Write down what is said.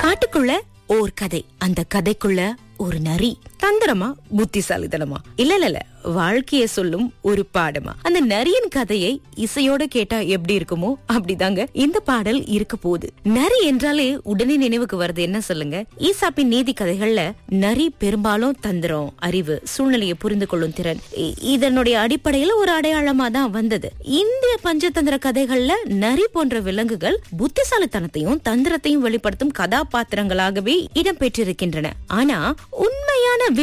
காட்டுக்குள்ள ஓர் கதை அந்த கதைக்குள்ள ஒரு நரி தந்திரமா புத்திசாலித்தனமா இல்ல இல்ல இல்ல வாழ்க்கைய சொல்லும் ஒரு பாடமா அந்த நரியின் கதையை இசையோட கேட்டா எப்படி இருக்குமோ அப்படிதாங்க இந்த பாடல் இருக்க போகுது நரி என்றாலே உடனே நினைவுக்கு வருது என்ன சொல்லுங்க ஈசாப்பின் நீதி கதைகள்ல நரி பெரும்பாலும் தந்திரம் அறிவு சூழ்நிலையை புரிந்து கொள்ளும் திறன் இ- இதனுடைய அடிப்படையில ஒரு அடையாளமா தான் வந்தது இந்திய பஞ்சதந்திர கதைகள்ல நரி போன்ற விலங்குகள் புத்திசாலித்தனத்தையும் தந்திரத்தையும் வெளிப்படுத்தும் கதாபாத்திரங்களாகவே இடம்பெற்றிருக்கின்றன ஆனா உண்மையான